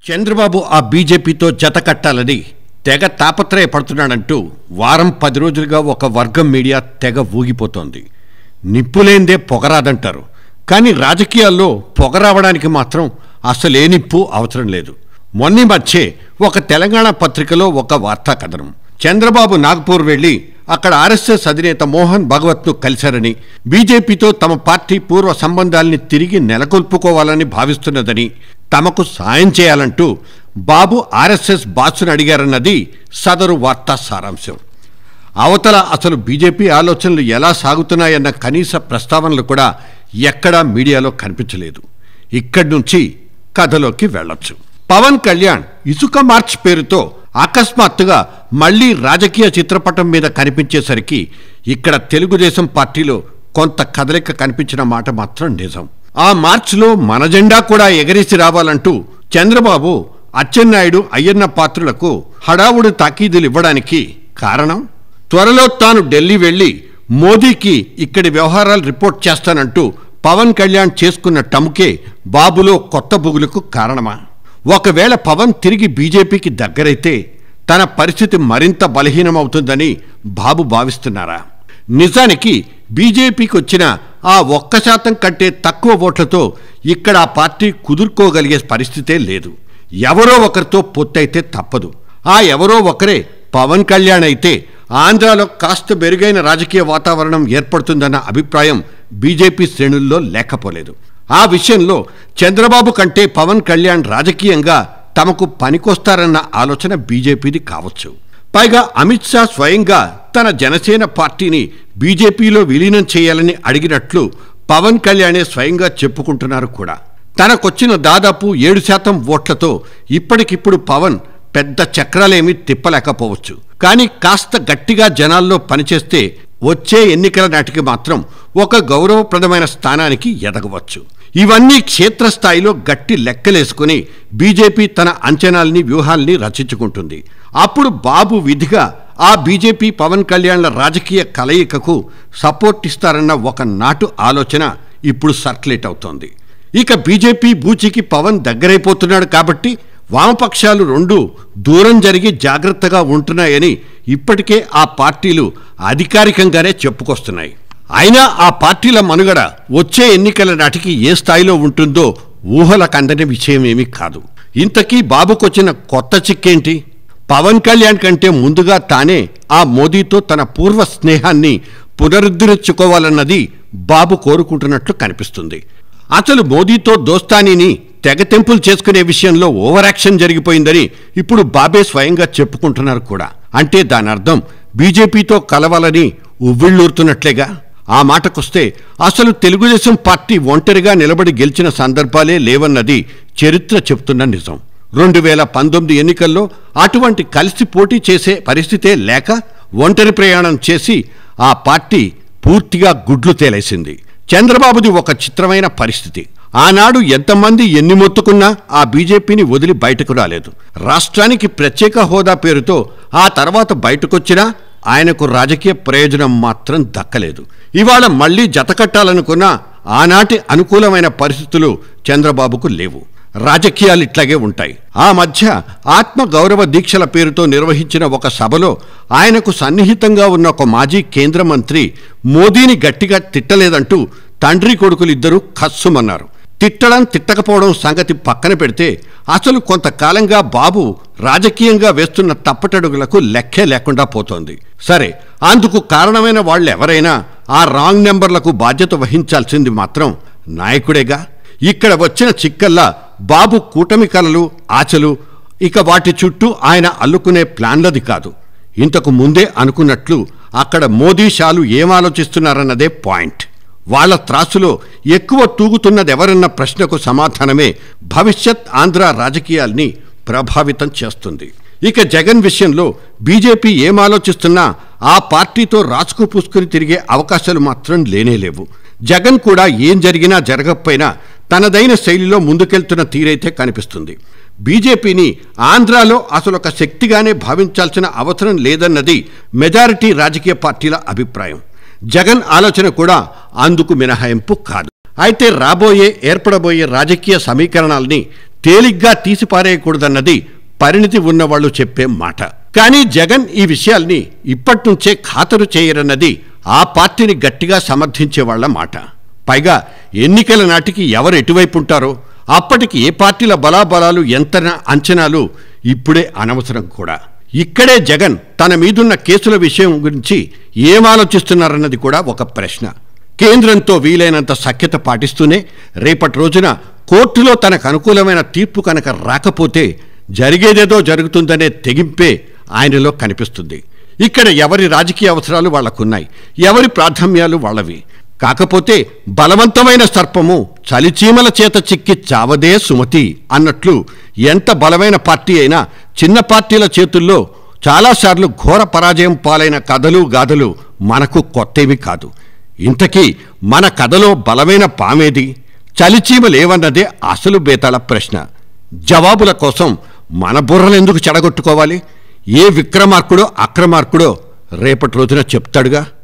చంద్రబాబు ఆ బీజేపీతో జత కట్టాలని తెగ తాపత్రయపడుతున్నాడంటూ వారం పది రోజులుగా ఒక వర్గం మీడియా తెగ ఊగిపోతోంది నిప్పులేందే పొగరాదంటారు కానీ రాజకీయాల్లో పొగరావడానికి మాత్రం అసలే నిప్పు అవసరం లేదు మొన్నీ మధ్యే ఒక తెలంగాణ పత్రికలో ఒక వార్తా కథనం చంద్రబాబు నాగ్పూర్ వెళ్లి అక్కడ ఆర్ఎస్ఎస్ అధినేత మోహన్ భగవత్ను కలిశారని బీజేపీతో తమ పార్టీ పూర్వ సంబంధాల్ని తిరిగి నెలకొల్పుకోవాలని భావిస్తున్నదని తమకు సాయం చేయాలంటూ బాబు ఆర్ఎస్ఎస్ బాసును అడిగారన్నది సదరు వార్తా సారాంశం అవతల అసలు బీజేపీ ఆలోచనలు ఎలా సాగుతున్నాయన్న కనీస ప్రస్తావనలు కూడా ఎక్కడా మీడియాలో కనిపించలేదు ఇక్కడి నుంచి కథలోకి వెళ్ళొచ్చు పవన్ కళ్యాణ్ ఇసుక మార్చ్ పేరుతో అకస్మాత్తుగా మళ్లీ రాజకీయ చిత్రపటం మీద కనిపించేసరికి ఇక్కడ తెలుగుదేశం పార్టీలో కొంత కదలిక కనిపించిన మాట మాత్రం నిజం ఆ మార్చ్లో మన జెండా కూడా ఎగరేసి రావాలంటూ చంద్రబాబు అచ్చెన్నాయుడు అయ్యన్న పాత్రులకు హడావుడి తాకీదులు ఇవ్వడానికి కారణం త్వరలో తాను ఢిల్లీ వెళ్లి మోదీకి ఇక్కడి వ్యవహారాలు రిపోర్ట్ చేస్తానంటూ పవన్ కళ్యాణ్ చేసుకున్న టముకే బాబులో కొత్త బుగులకు కారణమా ఒకవేళ పవన్ తిరిగి బీజేపీకి దగ్గరైతే తన పరిస్థితి మరింత బలహీనమవుతుందని బాబు భావిస్తున్నారా నిజానికి బీజేపీకి వచ్చిన ఆ ఒక్క శాతం కంటే తక్కువ ఓట్లతో ఇక్కడ ఆ పార్టీ కుదుర్కోగలిగే పరిస్థితే లేదు ఎవరో ఒకరితో పొత్తైతే తప్పదు ఆ ఎవరో ఒకరే పవన్ కళ్యాణ్ అయితే ఆంధ్రాలో కాస్త మెరుగైన రాజకీయ వాతావరణం ఏర్పడుతుందన్న అభిప్రాయం బీజేపీ శ్రేణుల్లో లేకపోలేదు ఆ విషయంలో చంద్రబాబు కంటే పవన్ కళ్యాణ్ రాజకీయంగా తమకు పనికొస్తారన్న ఆలోచన బీజేపీది కావచ్చు పైగా అమిత్ షా స్వయంగా తన జనసేన పార్టీని బీజేపీలో విలీనం చేయాలని అడిగినట్లు పవన్ కళ్యాణే స్వయంగా చెప్పుకుంటున్నారు కూడా తనకొచ్చిన దాదాపు ఏడు శాతం ఓట్లతో ఇప్పటికిప్పుడు పవన్ పెద్ద చక్రాలేమీ తిప్పలేకపోవచ్చు కానీ కాస్త గట్టిగా జనాల్లో పనిచేస్తే వచ్చే ఎన్నికల నాటికి మాత్రం ఒక గౌరవప్రదమైన స్థానానికి ఎదగవచ్చు ఇవన్నీ క్షేత్రస్థాయిలో గట్టి లెక్కలేసుకుని బీజేపీ తన అంచనాల్ని వ్యూహాల్ని రచించుకుంటుంది అప్పుడు బాబు విధిగా ఆ బీజేపీ పవన్ కళ్యాణ్ల రాజకీయ కలయికకు సపోర్ట్ ఇస్తారన్న ఒక నాటు ఆలోచన ఇప్పుడు సర్క్యులేట్ అవుతోంది ఇక బీజేపీ బూచికి పవన్ దగ్గరైపోతున్నాడు కాబట్టి వామపక్షాలు రెండు దూరం జరిగి జాగ్రత్తగా ఉంటున్నాయని ఇప్పటికే ఆ పార్టీలు అధికారికంగానే చెప్పుకొస్తున్నాయి అయినా ఆ పార్టీల మనుగడ వచ్చే ఎన్నికల నాటికి ఏ స్థాయిలో ఉంటుందో ఊహలకు అందని విషయం ఏమీ కాదు ఇంతకీ బాబుకొచ్చిన కొత్త చిక్కేంటి పవన్ కళ్యాణ్ కంటే ముందుగా తానే ఆ మోదీతో తన పూర్వ స్నేహాన్ని పునరుద్ధరించుకోవాలన్నది బాబు కోరుకుంటున్నట్లు కనిపిస్తుంది అసలు మోదీతో దోస్తానీని తెగతెంపులు చేసుకునే విషయంలో ఓవర్ యాక్షన్ జరిగిపోయిందని ఇప్పుడు బాబే స్వయంగా చెప్పుకుంటున్నారు కూడా అంటే దాని అర్థం బీజేపీతో కలవాలని ఉవ్విళ్ళూరుతున్నట్లేగా ఆ మాటకొస్తే అసలు తెలుగుదేశం పార్టీ ఒంటరిగా నిలబడి గెలిచిన సందర్భాలే లేవన్నది చరిత్ర చెప్తున్న నిజం రెండు వేల పంతొమ్మిది ఎన్నికల్లో అటువంటి కలిసి పోటీ చేసే పరిస్థితే లేక ఒంటరి ప్రయాణం చేసి ఆ పార్టీ పూర్తిగా గుడ్లు తేలేసింది చంద్రబాబుది ఒక చిత్రమైన పరిస్థితి ఆనాడు ఎంతమంది ఎన్ని మొత్తుకున్నా ఆ బీజేపీని వదిలి బయటకు రాలేదు రాష్ట్రానికి ప్రత్యేక హోదా పేరుతో ఆ తర్వాత బయటకొచ్చినా ఆయనకు రాజకీయ ప్రయోజనం మాత్రం దక్కలేదు ఇవాళ మళ్లీ జతకట్టాలనుకున్న ఆనాటి అనుకూలమైన పరిస్థితులు చంద్రబాబుకు లేవు రాజకీయాలు ఇట్లాగే ఉంటాయి ఆ మధ్య ఆత్మ గౌరవ దీక్షల పేరుతో నిర్వహించిన ఒక సభలో ఆయనకు సన్నిహితంగా ఉన్న ఒక మాజీ కేంద్ర మంత్రి మోదీని గట్టిగా తిట్టలేదంటూ తండ్రి కొడుకులిద్దరూ ఖస్సుమన్నారు తిట్టడం తిట్టకపోవడం సంగతి పక్కన పెడితే అసలు కొంతకాలంగా బాబు రాజకీయంగా వేస్తున్న తప్పటడుగులకు లెక్కే లేకుండా పోతోంది సరే అందుకు కారణమైన వాళ్ళు ఎవరైనా ఆ రాంగ్ నెంబర్లకు బాధ్యత వహించాల్సింది మాత్రం నాయకుడేగా ఇక్కడ వచ్చిన చిక్కల్లా బాబు కూటమి కలలు ఆచలు ఇక వాటి చుట్టూ ఆయన అల్లుకునే ప్లాన్లది కాదు ఇంతకు ముందే అనుకున్నట్లు అక్కడ మోదీ షాలు ఏమాలోచిస్తున్నారన్నదే పాయింట్ వాళ్ల త్రాసులో ఎక్కువ తూగుతున్నదెవరన్న ప్రశ్నకు సమాధానమే భవిష్యత్ ఆంధ్ర రాజకీయాల్ని ప్రభావితం చేస్తుంది ఇక జగన్ విషయంలో బీజేపీ ఏం ఆలోచిస్తున్నా ఆ పార్టీతో రాసుకు పూసుకుని తిరిగే అవకాశాలు మాత్రం లేనేలేవు జగన్ కూడా ఏం జరిగినా జరగకపోయినా తనదైన శైలిలో ముందుకెళ్తున్న తీరైతే కనిపిస్తుంది బీజేపీని ఆంధ్రాలో అసలు ఒక శక్తిగానే భావించాల్సిన అవసరం లేదన్నది మెజారిటీ రాజకీయ పార్టీల అభిప్రాయం జగన్ ఆలోచన కూడా అందుకు మినహాయింపు కాదు అయితే రాబోయే ఏర్పడబోయే రాజకీయ సమీకరణాల్ని తేలిగ్గా తీసిపారేయకూడదన్నది పరిణితి ఉన్నవాళ్లు చెప్పే మాట కానీ జగన్ ఈ విషయాల్ని ఇప్పట్నుంచే ఖాతరు చేయరన్నది ఆ పార్టీని గట్టిగా సమర్థించే వాళ్ళ మాట పైగా ఎన్నికల నాటికి ఎవరు ఎటువైపు ఉంటారో అప్పటికి ఏ పార్టీల బలాబలాలు ఎంత అంచనాలు ఇప్పుడే అనవసరం కూడా ఇక్కడే జగన్ తన మీదున్న కేసుల విషయం గురించి ఏం ఆలోచిస్తున్నారన్నది కూడా ఒక ప్రశ్న కేంద్రంతో వీలైనంత సఖ్యత పాటిస్తూనే రేపటి రోజున కోర్టులో తనకు అనుకూలమైన తీర్పు కనుక రాకపోతే జరిగేదేదో జరుగుతుందనే తెగింపే ఆయనలో కనిపిస్తుంది ఇక్కడ ఎవరి రాజకీయ అవసరాలు వాళ్లకున్నాయి ఎవరి ప్రాధాన్యాలు వాళ్ళవి కాకపోతే బలవంతమైన సర్పము చలిచీమల చేత చిక్కి చావదే సుమతి అన్నట్లు ఎంత బలమైన పార్టీ అయినా చిన్న పార్టీల చేతుల్లో చాలాసార్లు ఘోర పరాజయం పాలైన కథలు గాథలు మనకు కొత్తవి కాదు ఇంతకీ మన కథలో బలమైన పామేది చలిచీమలేవన్నదే అసలు బేతాళ ప్రశ్న జవాబుల కోసం మన బుర్రలెందుకు చెడగొట్టుకోవాలి ఏ విక్రమార్కుడో అక్రమార్కుడో రేపటి రోజున చెప్తాడుగా